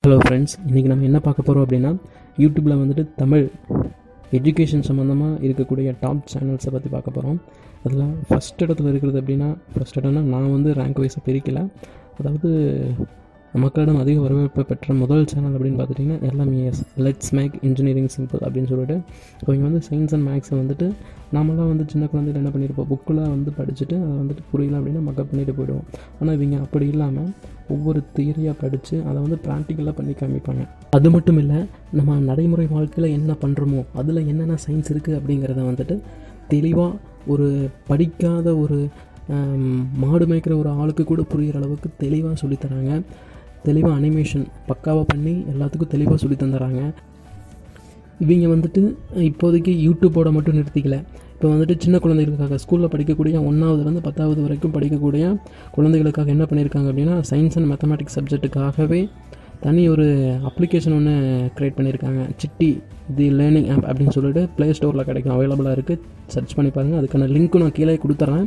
hello friends இன்றைக்கி நம்ம என்ன பார்க்க போகிறோம் அப்படின்னா யூடியூப்பில் வந்துட்டு தமிழ் எஜுகேஷன் சம்மந்தமாக இருக்கக்கூடிய டாப் சேனல்ஸை பற்றி பார்க்க போகிறோம் அதில் ஃபஸ்ட் இடத்துல இருக்கிறது அப்படின்னா ஃபஸ்ட் இடம்னா நான் வந்து ரேங்க் வைஸை பிரிக்கல அதாவது மக்களிடம் அதிக வரவேற்பு பெற்ற முதல் சேனல் அப்படின்னு பார்த்துட்டிங்கன்னா LMES let's make engineering simple அப்படின்னு சொல்லிட்டு ஸோ இங்கே வந்து சயின்ஸ் அண்ட் மேக்ஸை வந்துட்டு நாமெல்லாம் வந்து சின்ன குழந்தையில என்ன பண்ணியிருப்போம் புக்கில் வந்து படிச்சுட்டு அதை வந்துட்டு புரியல அப்படின்னா மக்கப் பண்ணிட்டு போயிடுவோம் ஆனால் இவங்க அப்படி இல்லாமல் ஒவ்வொரு தியரியாக படித்து அதை வந்து ப்ராக்டிக்கலாக பண்ணி காமிப்பாங்க அது மட்டும் இல்லை நம்ம நடைமுறை வாழ்க்கையில் என்ன பண்ணுறோமோ அதில் என்னென்ன சயின்ஸ் இருக்குது அப்படிங்கிறத வந்துட்டு தெளிவாக ஒரு படிக்காத ஒரு ஆம், மாடு மேய்க்கிற ஒரு ஆளுக்கு கூட புரிகிற அளவுக்கு தெளிவாக சொல்லித்தராங்க தெளிவாக அனிமேஷன் பக்காவாக பண்ணி எல்லாத்துக்கும் தெளிவாக சொல்லி தந்துடுறாங்க இவங்க வந்துட்டு இப்போதைக்கு யூடியூப்போட மட்டும் நிறுத்திக்கல இப்போ வந்துட்டு சின்ன குழந்தைகளுக்காக ஸ்கூலில் படிக்கக்கூடிய ஒன்றாவதுலேருந்து பத்தாவது வரைக்கும் படிக்கக்கூடிய குழந்தைகளுக்காக என்ன பண்ணியிருக்காங்க அப்படின்னா சயின்ஸ் அண்ட் மேத்தமேட்டிக்ஸ் சப்ஜெக்ட்டுக்காகவே தனி ஒரு அப்ளிகேஷன் ஒன்று க்ரியேட் பண்ணியிருக்காங்க சிட்டி தி லேர்னிங் ஆப் அப்படின்னு சொல்லிட்டு ப்ளே ஸ்டோரில் கிடைக்கும் அவைலபிளாக இருக்குது சர்ச் பண்ணி பாருங்கள் அதுக்கான லிங்க்கும் நான் கீழே கொடுத்துட்றேன்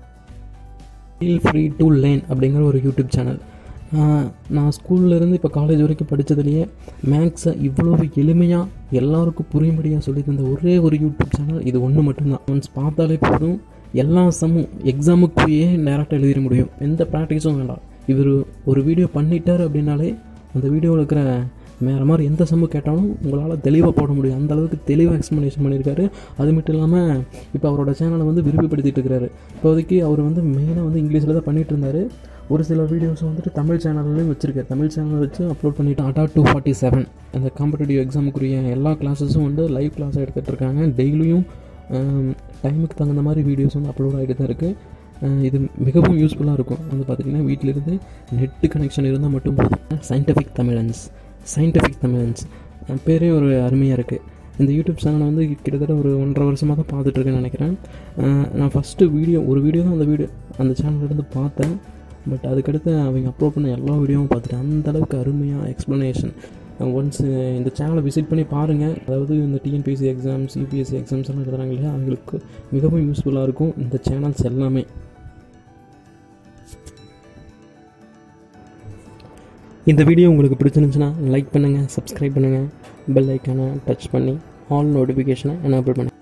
ஃபீல் ஃப்ரீ டு லேர்ன் அப்படிங்கிற ஒரு யூடியூப் சேனல் நான் ஸ்கூல்லேருந்து இப்போ காலேஜ் வரைக்கும் படித்ததுலேயே மேக்ஸை இவ்வளவு எளிமையாக எல்லாருக்கும் புரியும்படியாக சொல்லி தந்த ஒரே ஒரு யூடியூப் சேனல் இது ஒன்று மட்டும்தான் ஒன்ஸ் பார்த்தாலே போதும் எல்லா சம்மும் எக்ஸாமுக்கு போயே டேரெக்டாக எழுதிட முடியும் எந்த ப்ராக்டிஸும் வேண்டாம் இவர் ஒரு வீடியோ பண்ணிட்டார் அப்படின்னாலே அந்த வீடியோவில் இருக்கிற வேறு மாதிரி எந்த சம்மு கேட்டாலும் உங்களால் தெளிவாக போட முடியும் அந்த அளவுக்கு தெளிவாக எக்ஸ்ப்ளனேஷன் பண்ணியிருக்காரு அது மட்டும் இல்லாமல் இப்போ அவரோட சேனலை வந்து விரும்பிப்படுத்திட்டு இருக்கிறாரு இப்போதைக்கு அவர் வந்து மெயினாக வந்து இங்கிலீஷில் தான் பண்ணிட்டு இருந்தார் ஒரு சில வீடியோஸ் வந்துட்டு தமிழ் சேனல்லையும் வச்சுருக்காரு தமிழ் சேனல் வச்சு அப்லோட் பண்ணிட்டு அட்டா டூ ஃபார்ட்டி செவன் அந்த காம்படிட்டிவ் எக்ஸாமுக்குரிய எல்லா கிளாஸஸும் வந்து லைவ் கிளாஸாக எடுத்துகிட்டு இருக்காங்க டெய்லியும் டைமுக்கு தகுந்த மாதிரி வீடியோஸ் வந்து அப்லோட் ஆகிட்டு தான் இருக்குது இது மிகவும் யூஸ்ஃபுல்லாக இருக்கும் வந்து பார்த்திங்கன்னா வீட்டிலிருந்து நெட்டு கனெக்ஷன் இருந்தால் மட்டும் போதும் சயின்டிஃபிக் தமிழன்ஸ் சயின்டிஃபிக் தமிழன்ஸ் பேரே ஒரு அருமையாக இருக்குது இந்த யூடியூப் சேனலை வந்து கிட்டத்தட்ட ஒரு ஒன்றரை வருஷமாக தான் பார்த்துட்ருக்கேன்னு நினைக்கிறேன் அஹ் நான் ஃபஸ்ட்டு வீடியோ ஒரு வீடியோ தான் அந்த வீடியோ அந்த சேனல்லேருந்து பார்த்தேன் பட் அதுக்கடுத்து அவங்க அப்லோட் பண்ண எல்லா வீடியோவும் பார்த்துட்டேன் அந்த அளவுக்கு அருமையாக எக்ஸ்ப்ளனேஷன் ஒன்ஸ் இந்த சேனலை விசிட் பண்ணி பாருங்கள் அதாவது இந்த டிஎன்பிஎஸ்சி எக்ஸாம்ஸ் யூபிஎஸ்சி எக்ஸாம்ஸ் எல்லாம் எழுதுறாங்க இல்லையா அவங்களுக்கு மிகவும் யூஸ்ஃபுல்லாக இருக்கும் இந்த சேனல்ஸ் எல்லாமே இந்த வீடியோ உங்களுக்கு பிடிச்சிருந்துச்சுன்னா லைக் பண்ணுங்கள் சப்ஸ்கிரைப் பண்ணுங்கள் பெல் ஐக்கானை டச் பண்ணி ஆல் நோட்டிஃபிகேஷனை எனேபிள் பண்ணுங்கள்